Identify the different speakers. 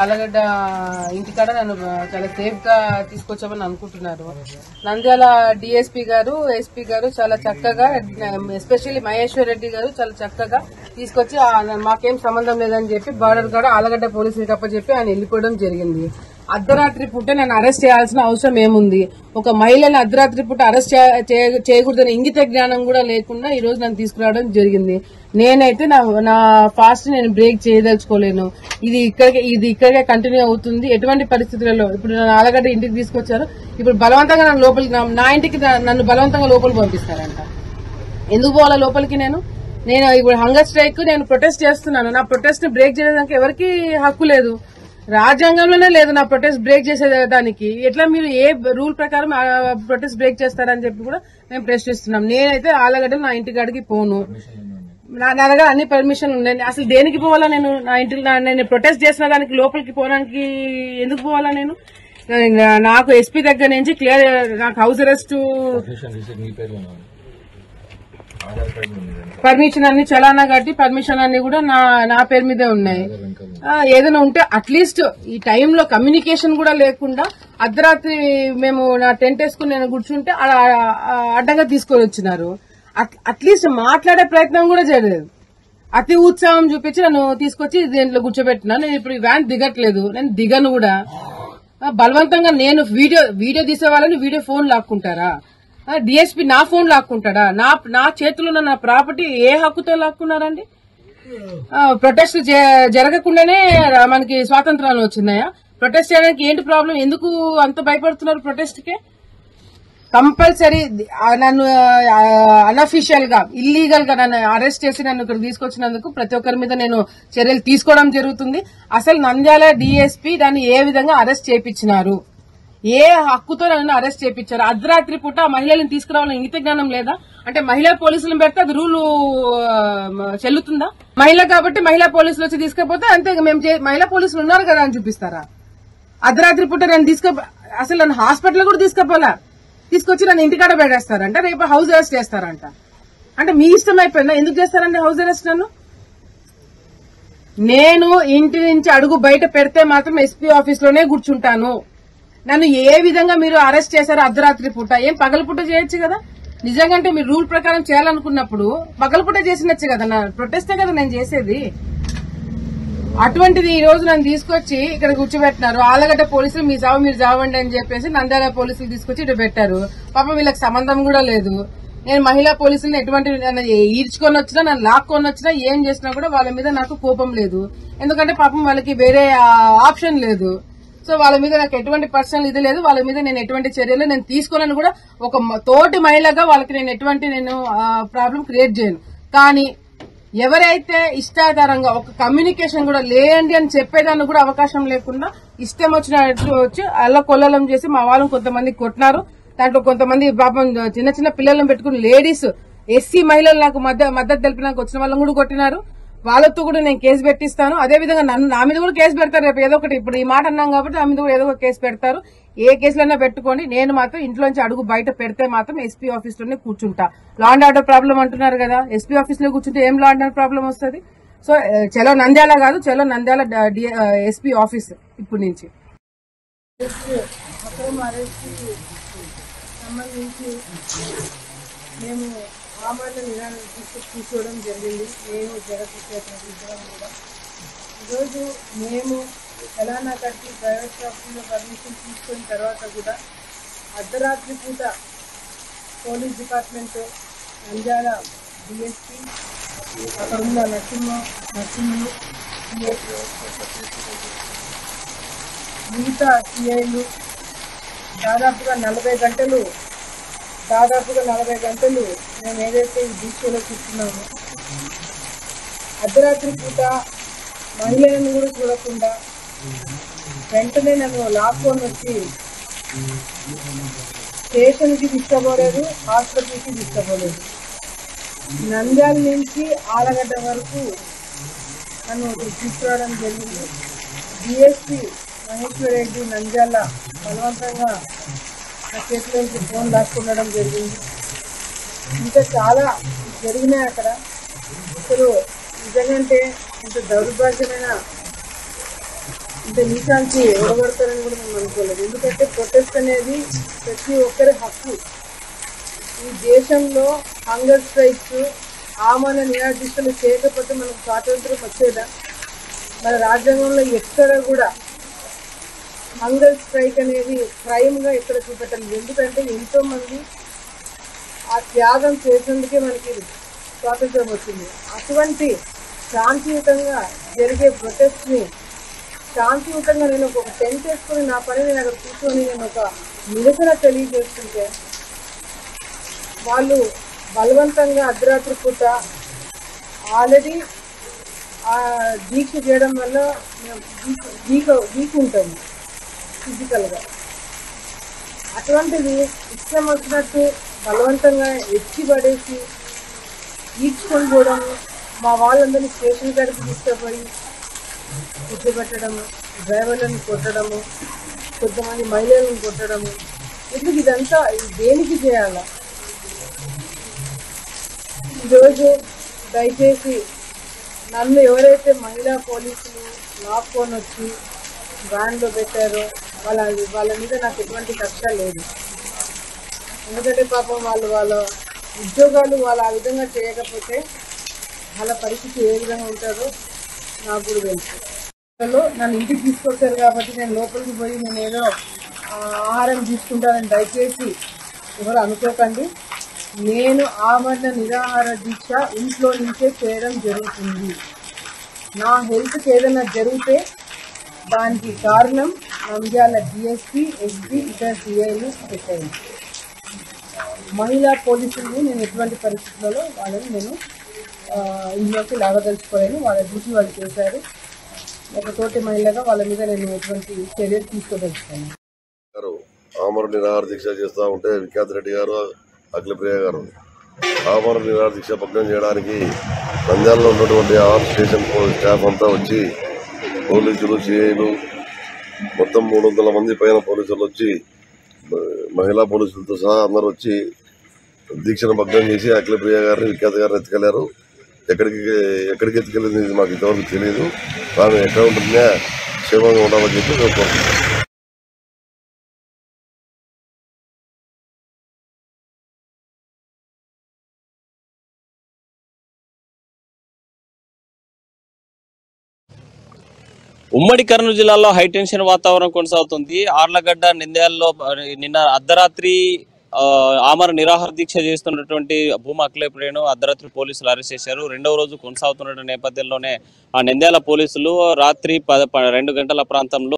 Speaker 1: ఆలగడ్డ ఇంటికాడ నన్ను చాలా సేఫ్ గా తీసుకొచ్చామని అనుకుంటున్నారు నంద్యాల డిఎస్పీ గారు ఎస్పీ గారు చాలా చక్కగా ఎస్పెషల్లీ మహేశ్వర్ రెడ్డి గారు చాలా చక్కగా తీసుకొచ్చి ఆ, మాకేం సంబంధం లేదని చెప్పి బార్డర్ కాడ ఆలగడ్డ పోలీసులకు అప్పచెప్పి ఆయన వెళ్ళిపోవడం జరిగింది అర్ధరాత్రి పూట నేను అరెస్ట్ చేయాల్సిన అవసరం ఏముంది ఒక మహిళని అర్ధరాత్రి పూట అరెస్ట్ చే- చే- చేయకూడదని ఇంగిత జ్ఞానం కూడా లేకుండా ఈ రోజు నన్ను తీసుకురావడం జరిగింది నేనైతే నా నా ఫాస్ట్ నేను బ్రేక్ చేయదలుచుకోలేను ఇది ఇక్కడికే ఇది ఇక్కడికే కంటిన్యూ అవుతుంది ఎటువంటి పరిస్థితులలో ఇప్పుడు నన్ను ఆలగడ్డ ఇంటికి తీసుకొచ్చారు ఇప్పుడు బలవంతంగా నన్ను లోపలికి నా- నా ఇంటికి నా- నన్ను బలవంతంగా లోపలికి పంపిస్తారంట ఎందుకు పోవాలా లోపలికి నేను నేను ఇప్పుడు హంగర్ స్ట్రైక్ నేను ప్రొటెస్ట్ చేస్తున్నాను నా ప్రొటెస్ట్ ని బ్రేక్ చేయడానికి ఎవరికి హక్కు లేదు రాజ్యాంగంలోనే లేదు నా ప్రొటెస్ట్ బ్రేక్ చేసేదానికి ఎట్లా మీరు ఏ రూల్ ప్రకారం ప్రొటెస్ట్ బ్రేక్ చేస్తారని చెప్పి కూడా మేము ప్రశ్నిస్తున్నాం నేనైతే ఆలగడ్డ నా ఇంటి కాడికి పోను నా నా దగ్గర అన్ని పర్మిషన్ ఉన్నాయి అసలు దేనికి పోవాలా నేను నా ఇంటి నా- నేను ప్రొటెస్ట్ చేసిన దానికి లోపలికి పోవడానికి ఎందుకు పోవాలా నేను నా- నాకు ఎస్పీ దగ్గర నుంచి క్లియర్ నాకు హౌస్ అరెస్ట్ పర్మిషన్ అన్ని చలానా కట్టి పర్మిషన్ అన్ని కూడా నా నా పేరు మీదే ఉన్నాయి ఆ, ఏదైనా ఉంటే అట్లీస్ట్ ఈ టైంలో కమ్యూనికేషన్ కూడా లేకుండా అర్ధరాత్రి మేము నా టెంట్ వేసుకుని నేను కూర్చుంటే ఆడ, ఆ, అడ్డంగా తీసుకొని వచ్చినారు అట్- అట్లీస్ట్ మాట్లాడే ప్రయత్నం కూడా చేయలేదు అతి ఉత్సాహం చూపించి నన్ను తీసుకొచ్చి దీంట్లో కూర్చోబెట్టినా నేను ఇప్పుడు ఈ వ్యాన్ దిగట్లేదు నేను దిగను కూడా ఆ, బలవంతంగా నేను వీడియో వీడియో తీసే వాళ్ళని వీడియో ఫోన్ లాక్కుంటారా డిఎస్పీ నా ఫోన్ లాక్కుంటాడా నా నా చేతిలో ఉన్న నా ప్రాపర్టీ ఏ హక్కుతో లాక్కున్నారండి ఆ, ప్రొటెస్ట్ జ- జరగకుండానే మనకి స్వాతంత్రాలు వచ్చినాయా ప్రొటెస్ట్ చేయడానికి ఏంటి ప్రాబ్లం ఎందుకు అంత భయపడుతున్నారు ప్రొటెస్ట్ కే కంపల్సరీ నన్ను అన్అఫీషియల్ గా ఇల్లీగల్ గా నన్ను అరెస్ట్ చేసి నన్ను ఇక్కడ తీసుకొచ్చినందుకు ప్రతి ఒక్కరి మీద నేను చర్యలు తీసుకోవడం జరుగుతుంది అసలు నంద్యాల డిఎస్పీ దాన్ని ఏ విధంగా అరెస్ట్ చేపించినారు ఏ హక్కుతో నన్ను అరెస్ట్ చేపించారు అర్ధరాత్రి పూట ఆ మహిళలను తీసుకురావాలని ఇంగిత జ్ఞానం లేదా అంటే మహిళా పోలీసులను పెడితే అది రూలు ఆ, చెల్లుతుందా మహిళ కాబట్టి మహిళా పోలీసులు వచ్చి తీసుకపోతే అంతే ఇక మేము చే- మహిళా పోలీసులు ఉన్నారు కదా అని చూపిస్తారా అర్ధరాత్రి పూట నేను తీసుకు అసలు నన్ను హాస్పిటల్ కూడా తీసుకుపోలా తీసుకొచ్చి నన్ను ఇంటికాడ పెట్టేస్తారంట రేపు హౌస్ అరెస్ట్ చేస్తారంట అంటే మీ ఇష్టం అయిపోయిందా ఎందుకు చేస్తారండి హౌస్ అరెస్ట్ నన్ను నేను ఇంటి నుంచి అడుగు బయట పెడితే మాత్రం ఎస్పీ ఆఫీస్ లోనే కూర్చుంటాను నన్ను ఏ విధంగా మీరు అరెస్ట్ చేశారు అర్ధరాత్రి పూట ఏం పగలపూట చేయొచ్చు కదా నిజంగా అంటే మీరు రూల్ ప్రకారం చేయాలనుకున్నప్పుడు పగలపూట చేసినచ్చు కదా నా ప్రొటెస్టే కదా నేను చేసేది అటువంటిది ఈ రోజు నన్ను తీసుకొచ్చి ఇక్కడ కూర్చోబెట్టినారు ఆలగడ్డ పోలీసులు మీ జావు మీరు జావండి అని చెప్పేసి నంద్యాల పోలీసులు తీసుకొచ్చి ఇటు పెట్టారు పాపం వీళ్ళకి సంబంధం కూడా లేదు నేను మహిళా పోలీసులను ఎటువంటి నన్ను ఈడ్చుకొని వచ్చినా నన్ను లాక్కొని వచ్చినా ఏం చేసినా కూడా వాళ్ళ మీద నాకు కోపం లేదు ఎందుకంటే పాపం వాళ్ళకి వేరే ఆ, ఆప్షన్ లేదు సో వాళ్ళ మీద నాకు ఎటువంటి పర్సనల్ ఇది లేదు వాళ్ళ మీద నేను ఎటువంటి చర్యలు నేను తీసుకోనని కూడా ఒక మ- తోటి మహిళగా వాళ్ళకి నేను ఎటువంటి నేను ప్రాబ్లం క్రియేట్ చేయను కానీ ఎవరైతే ఇష్టాధారంగా ఒక కమ్యూనికేషన్ కూడా లేండి అని చెప్పేదాన్ని కూడా అవకాశం లేకుండా ఇష్టం వచ్చినట్లు వచ్చి అల్ల కొల్లలం చేసి మా వాళ్ళని కొంతమంది కొట్టినారు దాంట్లో కొంతమంది పాపం చిన్న చిన్న పిల్లలను పెట్టుకుని లేడీస్ ఎస్సీ మహిళలు నాకు మధ్య మద్దతు తెలిపినాక వచ్చిన వాళ్ళని కూడా కొట్టినారు వాళ్ళతో కూడా నేను కేసు పెట్టిస్తాను అదే విధంగా నన్ను నా మీద కూడా కేసు పెడతారు రేపు ఏదో ఒకటి ఇప్పుడు ఈ మాట అన్నాం కాబట్టి నా మీద కూడా ఏదో ఒక కేసు పెడతారు ఏ కేసులైనా పెట్టుకోండి నేను మాత్రం ఇంట్లోంచి అడుగు బయట పెడితే మాత్రం ఎస్పీ ఆఫీస్ లోనే కూర్చుంటా లా అండ్ ఆర్డర్ ప్రాబ్లం అంటున్నారు కదా ఎస్పీ ఆఫీస్ లో కూర్చుంటే ఏం లా అండ్ ఆర్డర్ ప్రాబ్లం వస్తుంది సో ఆ, చలో నంద్యాల కాదు చలో నంద్యాల ఎస్పీ ఆఫీస్ ఇప్పటి నుంచి సంబంధించి మేము ఆమరణ నిరాహార దీక్ష కూర్చోవడం జరిగింది మేము జగత్వం కూడా ఈరోజు మేము తెలంగాణ కట్టి ప్రైవేట్ షాపుల్లో పర్మిషన్ తీసుకున్న తర్వాత కూడా అర్ధరాత్రి పూట పోలీస్ డిపార్ట్మెంట్ నంద్యాల డిఎస్పీ అక్కడ ఉన్న నరసింహ నరసింహులు మిగతా సిఐలు దాదాపుగా నలభై గంటలు దాదాపుగా నలభై గంటలు మేము ఏదైతే ఈ దీక్షలో కూర్చున్నామో అర్ధరాత్రి పూట మహిళలను కూడా చూడకుండా వెంటనే నన్ను లాక్కొని వచ్చి స్టేషన్కి తీసుకుపోలేదు హాస్పిటల్కి తీసుకుపోలేదు నంద్యాల నుంచి ఆలగడ్డ వరకు నన్ను తీసుకురావడం జరిగింది డిఎస్పి మహేశ్వర్ రెడ్డి నంద్యాల బలవంతంగా నా చేతిలోంచి ఫోన్ లాక్కుండడం జరిగింది ఇంకా చాలా జరిగినాయి అక్కడ అసలు నిజంగంటే ఇంత దౌర్భాగ్యమైన అంటే నీకాంచి ఓడగొడతారని కూడా మేము అనుకోలేదు ఎందుకంటే ప్రొటెస్ట్ అనేది ప్రతి ఒక్కరి హక్కు ఈ దేశంలో హంగర్ స్ట్రైక్స్ ఆమన నిరాదీక్షలు చేయకపోతే మనకు స్వాతంత్రం వచ్చేదా మన రాజ్యాంగంలో ఎక్కడ కూడా హంగర్ స్ట్రైక్ అనేది క్రైమ్ గా ఎక్కడ చూపెట్టలేదు ఎందుకంటే ఎంతో మంది ఆ త్యాగం చేసేందుకే మనకి స్వాతంత్రం వచ్చింది అటువంటి శాంతియుతంగా జరిగే ప్రొటెస్ట్ ని శాంతియుతంగా నేను ఒక టెంట్ వేసుకొని నా పని నేను అక్కడ కూర్చొని నేను ఒక నిరసన తెలియజేస్తుంటే వాళ్ళు బలవంతంగా అర్ధరాత్రి పూట ఆల్రెడీ ఆ దీక్ష చేయడం వల్ల మేము వీక్ వీక్ వీక్ ఉంటాము ఫిజికల్గా అటువంటిది ఇష్టం వచ్చినట్టు బలవంతంగా ఎచ్చి పడేసి ఈడ్చుకొని పోవడం మా వాళ్ళందరినీ స్టేషన్ కాడికి తీసుకుపోయి కూర్చోబెట్టడము డ్రైవర్లను కొట్టడము కొంతమంది మహిళలను కొట్టడము ఎందుకు ఇదంతా ఇది దేనికి చేయాలా ఈరోజు దయచేసి నన్ను ఎవరైతే మహిళా పోలీసులు లాక్కొని వచ్చి వ్యాన్లో పెట్టారో వాళ్ళ వాళ్ళ మీద నాకు ఎటువంటి కక్ష లేదు ఎందుకంటే పాపం వాళ్ళు వాళ్ళ ఉద్యోగాలు వాళ్ళు ఆ విధంగా చేయకపోతే వాళ్ళ పరిస్థితి ఏ విధంగా ఉంటుందో నాకు కూడా తెలుసు అసలు నన్ను ఇంటికి తీసుకొచ్చారు కాబట్టి నేను లోపలికి పోయి నేను ఏదో ఆ, ఆహారం తీసుకుంటానని దయచేసి ఎవరు అనుకోకండి నేను ఆమరణ నిరాహార దీక్ష ఇంట్లో నుంచే చేయడం జరుగుతుంది నా హెల్త్కి ఏదైనా జరిగితే దానికి కారణం నంద్యాల డిఎస్పీ ఎస్పీ ఇతర సిఐలు పెట్టాయి మహిళా పోలీసులు నేను ఎటువంటి పరిస్థితులలో వాళ్ళని నేను ఆ, ఇంట్లోకి లాగదలుచుకోలేను వాళ్ళ డ్యూటీ వాళ్ళు చేశారు ఒక తోటి మహిళగా వాళ్ళ మీద నేను ఎటువంటి చర్యలు తీసుకోదలుచుకోను
Speaker 2: గారు ఆమరణ నిరాహార దీక్ష చేస్తూ ఉంటే విఖ్యాత్ రెడ్డి గారు అఖిలప్రియ గారు ఆమరణ నిరాహార దీక్ష భగ్నం చేయడానికి నంద్యాలలో ఉన్నటువంటి ఆర్ స్టేషన్ పోలీస్ స్టాఫ్ అంతా వచ్చి పోలీసులు సిఐలు మొత్తం మూడు వందల మంది పైన పోలీసులు వచ్చి మ- మహిళా పోలీసులతో సహా అందరూ వచ్చి దీక్షను భగ్నం చేసి అఖిలప్రియ గారిని విఖ్యాత్ గారిని ఎత్తుకెళ్లారు ఎక్కడికి ఎక్కడికి ఎత్తుకెళ్ళింది ఇది మాకు ఇంతవరకు తెలియదు ఆమె ఎక్కడ ఉంటుందా క్షేమంగా ఉండాలని చెప్పి మేము కోరుకుంటున్నాం
Speaker 3: ఉమ్మడి కర్నూలు జిల్లాలో హైటెన్షన్ వాతావరణం కొనసాగుతుంది ఆర్లగడ్డ నింద్యాలలో ఆ, నిన్న అర్ధరాత్రి ఆ, ఆమర నిరాహార దీక్ష చేస్తున్నటువంటి భూమా అఖిలేపురేను అర్ధరాత్రి పోలీసులు అరెస్ట్ చేశారు రెండవ రోజు కొనసాగుతున్న నేపథ్యంలోనే ఆ నింద్యాల పోలీసులు రాత్రి పద ప- రెండు గంటల ప్రాంతంలో